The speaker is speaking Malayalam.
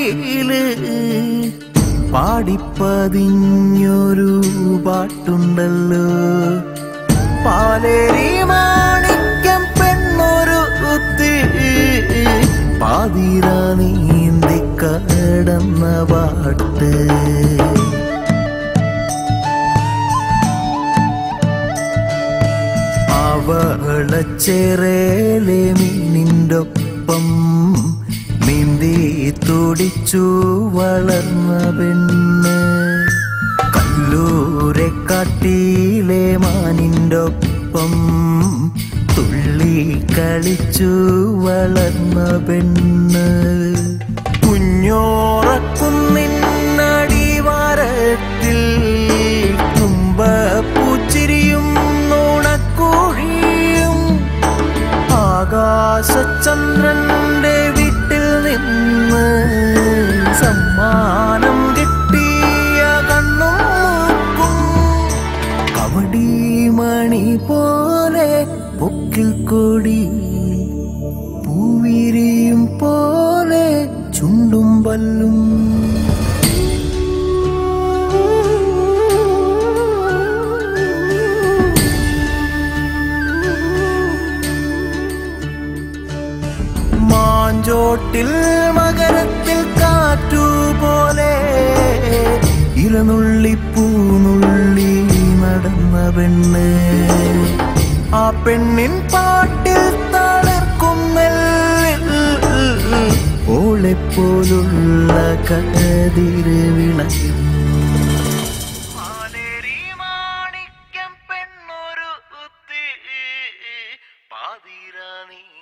മൊഴിയില് പാടിപ്പതിഞ്ഞൊരു പാട്ടുണ്ടല്ലോ പാലേരി മാണിക്യം പെണ്ണൊരു കുത്തി പാതിര നീന്തി കടന്ന പാട്ട് അവളച്ചേറേലെ മീനിൻ്റൊപ്പം നീന്തി തുടിച്ചു വളർന്ന പെണ്ണ് കല്ലൂരെ കാട്ടിയിലെ മാനിൻ്റൊപ്പം തുള്ളി കളിച്ചു വളർന്ന പെണ്ണ് കുഞ്ഞോറക്കുന്നിന്നടിവാരത്തിൽ തുമ്പപ്പൂച്ചിരിയും നുണക്കുഴിയും ആകാശചന്ദ്രന്റെ വീട്ടിൽ നിന്ന് സമ്മാനം കിട്ടിയ കണ്ണും മൂക്കും കവടിമണി പോലെ പൊക്കിൽ കൊടി പൂവിരിയും പോലെ ചുണ്ടും പല്ലും മാഞ്ചോട്ടിൽ മകരത്തിൽ കാറ്റുപോലെ ഇലനുള്ളി പൂനുള്ളി നടന്ന പെണ്ണ് ആ പെണ്ണിൻ പാട്ടിൽ തളർക്കുന്നൽ ഓളെപ്പോലുള്ള കതിര് വിളയും പാലേരി മാണിക്യം പെണ്ണൊരു കുത്തി പാതിര നീ